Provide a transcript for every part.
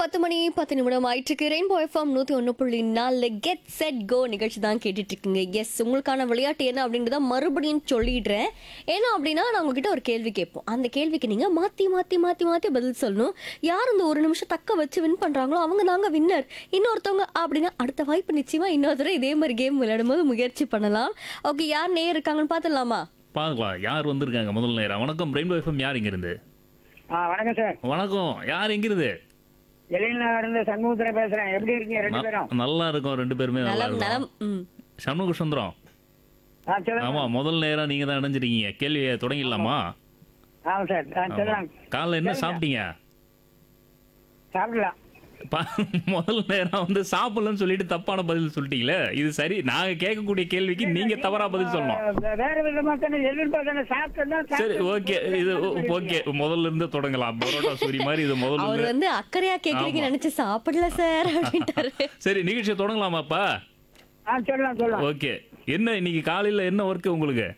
பத்து மணி பத்து நிமிடம் ஆயிட்டுருக்கு ரெயின்போ எஃப்எம் நூற்றி ஒன்று புள்ளி நாலு கெட் செட் கோ நிகழ்ச்சி தான் கேட்டுட்டு இருக்கீங்க எஸ் உங்களுக்கான விளையாட்டு என்ன அப்படின்றத மறுபடியும் சொல்லிடுறேன் ஏன்னா அப்படின்னா நான் உங்ககிட்ட ஒரு கேள்வி கேட்போம் அந்த கேள்விக்கு நீங்கள் மாற்றி மாற்றி மாற்றி மாற்றி பதில் சொல்லணும் யார் இந்த ஒரு நிமிஷம் தக்க வச்சு வின் பண்ணுறாங்களோ அவங்க தாங்க வின்னர் இன்னொருத்தவங்க அப்படின்னா அடுத்த வாய்ப்பு நிச்சயமாக இன்னொருத்தர இதே மாதிரி கேம் விளையாடும் போது முயற்சி பண்ணலாம் ஓகே யார் நேர் இருக்காங்கன்னு பார்த்துடலாமா பார்க்கலாம் யார் வந்திருக்காங்க முதல் நேரம் வணக்கம் ரெயின்போ எஃப்எம் யார் இங்கிருந்து ஆ வணக்கம் சார் வணக்கம் யார் எங்கிருந்து எழில்நகர் இருந்து சண்முகத்துல பேசுறேன் எப்படி இருக்கீங்க ரெண்டு பேரும் ந- நல்லா இருக்கும் ரெண்டு பேருமே நல்லா நலம் நலம் இருக்கும் ம் சண்முக சுந்தரம் ஆ சொல்லுங்க ஆமா முதல் நேரம் நீங்க தான் இணைஞ்சிருக்கீங்க கேள்வியை தொடங்கிடலாமா ஆமா சார் ஆ ஆமா. சொல்லலாம் காலைல என்ன சரிங்க. சாப்பிட்டீங்க சாப்பிடலாம் பா- முதல் நேரம் வந்து சாப்பிடலன்னு சொல்லிட்டு தப்பான பதில் சொல்லிட்டீங்களே இது சரி நாங்க கேட்கக்கூடிய கேள்விக்கு நீங்க தவறா பதில் சொல்லணும் வே- வேற விதமா தானே எதிர்ப்பா தானே சாப்பிட்டு சரி ஓகே இது ஓகே முதல்ல இருந்து தொடங்கலாம் பரோட்டா சூரி மாதிரி இது முதல்ல அவர் இருந்து வந்து அக்கறையா கேக்குறீங்க ஆமா. நினைச்சு சாப்பிடல சார் அப்படின்ட்டாரு சரி நிகழ்ச்சியை தொடங்கலாமாப்பா ஆ சொல்லலாம் சொல்லலாம் ஓகே என்ன இன்னைக்கு காலையில என்ன ஒர்க் உங்களுக்கு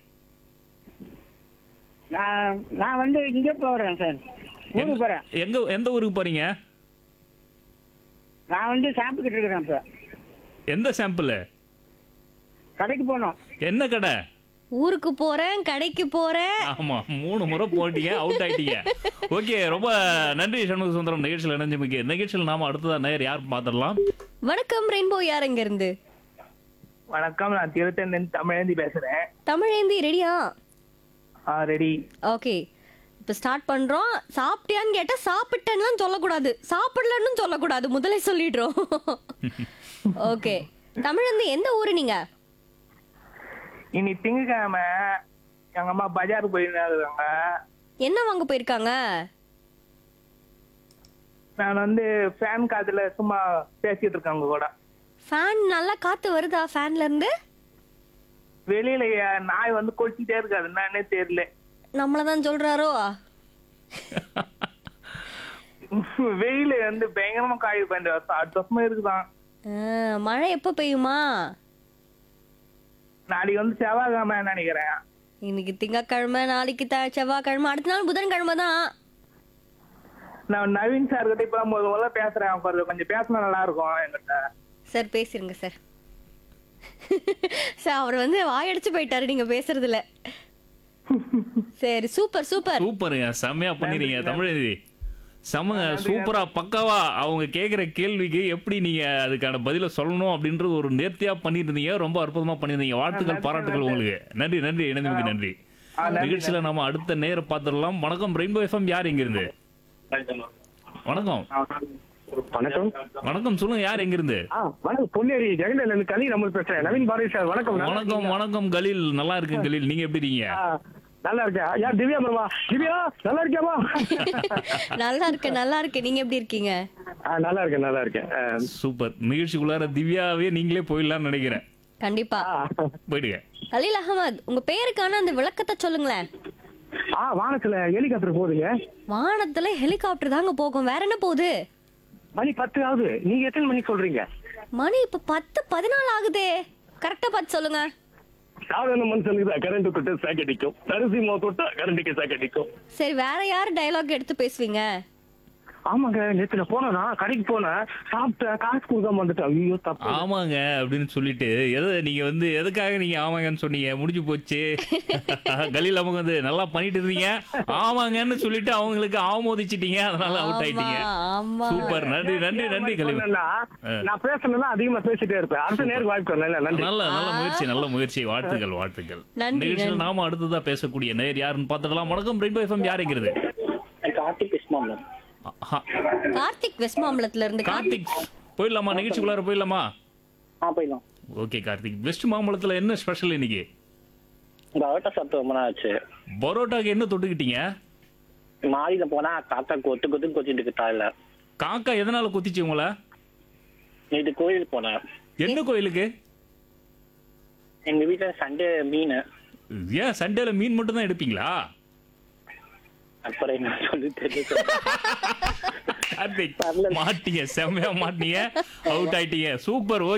நான் நான் வந்து இங்க போறேன் சார் ஊருக்கு போறேன் எங்க எந்த ஊருக்கு போறீங்க நான் வந்து சாப்பிட்டுக்கிட்டு இருக்கிறேன் இப்ப எந்த சாம்பிள் கடைக்கு போனோம் என்ன கடை ஊருக்கு போறேன் கடைக்கு போறேன் ஆமா மூணு முறை போட்டீங்க அவுட் ஆயிட்டீங்க ஓகே ரொம்ப நன்றி சண்முக சுந்தரம் நிகழ்ச்சியில் இணைஞ்சு முக்கிய நிகழ்ச்சியில் நாம அடுத்ததா நேர் யார் பார்த்துடலாம் வணக்கம் ரெயின்போ யார் இங்க இருந்து வணக்கம் நான் திருத்தன் தமிழேந்தி பேசுறேன் தமிழேந்தி ரெடியா ஆ ரெடி ஓகே இப்போ ஸ்டார்ட் பண்றோம் சாப்பிட்டியான்னு கேட்டா சாப்பிட்டேன்லாம் சொல்லக்கூடாது சாப்பிடலன்னு சொல்லக்கூடாது முதல்ல சொல்லிடுறோம் ஓகே தமிழேந்தி எந்த ஊரு நீங்க இனி திங்கக்கிழமை எங்க அம்மா பஜார் போயிருந்தாங்க என்ன வாங்க போயிருக்காங்க நான் வந்து ஃபேன் காத்துல சும்மா பேசிட்டு இருக்கேன் உங்க கூட ஃபேன் நல்லா காத்து வருதா ஃபேன்ல இருந்து வெளியில என் நாய் வந்து கொட்டிட்டே இருக்காது என்னன்னே தெரியல நம்மள தான் சொல்றாரோ வெயில் வந்து பயங்கரமா காயுது இந்த வருஷம் அடுத்த வருஷமா இருக்குதான் ஆ, மழை எப்போ பெய்யுமா நாளைக்கு வந்து செவ்வாய்க்கிழமை நினைக்கிறேன் இன்னைக்கு திங்கக்கிழமை நாளைக்கு த செவ்வாய்க்கிழமை அடுத்த நாள் புதன்கிழமை தான் நான் நவீன் சார் கிட்ட இப்ப முதல்ல முதல்ல பேசுறேன் கொஞ்சம் கொஞ்சம் பேசினா நல்லா இருக்கும் என்கிட்ட சார் பேசிருங்க சார் சார் அவர் வந்து வாயடிச்சு போயிட்டாரு நீங்க பேசுறதுல சரி சூப்பர் சூப்பர் சூப்பருங்க செம்மையா பண்ணிருங்க தமிழேந்தி செம்மங்க சூப்பரா பக்காவா அவங்க கேக்குற கேள்விக்கு எப்படி நீங்க அதுக்கான பதில சொல்லணும் அப்படின்றது ஒரு நேர்த்தியா பண்ணிருந்தீங்க ரொம்ப அற்புதமா பண்ணிருந்தீங்க வாழ்த்துக்கள் பாராட்டுகள் உங்களுக்கு நன்றி நன்றி இணைந்ததுக்கு நன்றி நிகழ்ச்சியில நாம அடுத்த நேர பார்த்துடலாம் வணக்கம் ரெயின்போ எஃப்எம் யார் எங்க இருந்து வணக்கம் வணக்கம் வணக்கம் சொல்லுங்க யார் எங்க இருந்து ஆ வணக்கம் பொன்னேரி ஜெகன்ல இருந்து கலி நம்ம பேசுறேன் நவீன் பாரதி சார் வணக்கம் நல்லா வணக்கம் இருக்கீங்களா? வணக்கம் கலீல் நல்லா இருக்கு கலீல் நீங்க எப்படி இருக்கீங்க ஆ, நல்லா இருக்கேன் யார் திவ்யா பிரமா திவ்யா நல்லா இருக்கியாமா நல்லா இருக்கு நல்லா இருக்கு நீங்க எப்படி இருக்கீங்க ஆ, நல்லா இருக்கேன் நல்லா இருக்கேன் ஆ, சூப்பர் நிகழ்ச்சிக்குள்ளார திவ்யாவே நீங்களே போயிடலாம்னு நினைக்கிறேன் கண்டிப்பா ஆ. போயிடுங்க கலீல் அகமது உங்க பேருக்கான அந்த விளக்கத்தை சொல்லுங்களேன் ஆ வானத்துல ஹெலிகாப்டர் போகுதுங்க வானத்துல ஹெலிகாப்டர் தாங்க போகும் வேற என்ன போகுது மணி பத்து ஆகுது நீங்க எத்தனை மணிக்கு சொல்றீங்க மணி இப்ப பத்து பதினாலு ஆகுதே கரெக்டா பார்த்து சொல்லுங்க சாதாரண மனுஷனுக்கு தான் கரண்ட் தொட்டு சாக் அடிக்கும் நரசிம்மா தொட்டா கரண்ட்டுக்கு சாக் அடிக்கும் சரி வேற யார் டயலாக் எடுத்து பேசுவீங்க ஆமாங்க நேத்துல போனா கடைக்கு போனேன் சாப்பிட்டேன் காசு கொடுக்காம வந்துட்டேன் ஐயோ தப்பு ஆமாங்க அப்படின்னு சொல்லிட்டு எதை நீங்க வந்து எதுக்காக நீங்க ஆமாங்கன்னு சொன்னீங்க முடிஞ்சு போச்சு கலீல் அவங்க வந்து நல்லா பண்ணிட்டு இருந்தீங்க ஆமாங்கன்னு சொல்லிட்டு அவங்களுக்கு ஆமோதிச்சிட்டீங்க அதனால அவுட் ஆயிட்டீங்க ஆமா சூப்பர் நன்றி நன்றி நன்றி கலீல் சொன்னேன்னா, நான் பேசணும்னா அதிகமா பேசிட்டே இருப்பேன் அடுத்த நேருக்கு வாய்ப்பு வரல நன்றி நல்ல நல்ல முயற்சி நல்ல முயற்சி வாழ்த்துக்கள் வாழ்த்துக்கள் நன்றி, நிகழ்ச்சியில் நன்றி. நாம அடுத்ததா பேசக்கூடிய நேர் யாருன்னு பார்த்துடலாம் வணக்கம் ரெயின்போ எஃப்எம் யாருங்கிறது கார்த்திக் கிருஷ்ணன் கார்த்திக் வெஸ்ட் மாம்பலத்துல இருந்து கார்த்திக் போயிடலாமா நிகழ்ச்சிக்குள்ளார போயிடலாமா ஆ போயிடலாம் ஓகே கார்த்திக் வெஸ்ட் மாம்பழத்துல என்ன ஸ்பெஷல் இன்னைக்கு பரோட்டா சாப்பிட்டு ரொம்ப நாள் ஆச்சு பரோட்டாக்கு என்ன தொட்டுக்கிட்டீங்க மாடியில போனா காக்கா கொத்து கொத்து கொத்திட்டு இருக்கு தாயில காக்கா எதனால குத்திச்சு உங்களை நேற்று கோயிலுக்கு போனேன் என்ன கோயிலுக்கு எங்க வீட்டுல சண்டே மீன் ஏன் சண்டேல மீன் மட்டும் தான் எடுப்பீங்களா அப்புறம் என்ன சொல்லி தெரியல கார்த்திக் மாட்டீங்க செம்மையா மாட்டீங்க அவுட் ஆயிட்டீங்க சூப்பர் ஓகே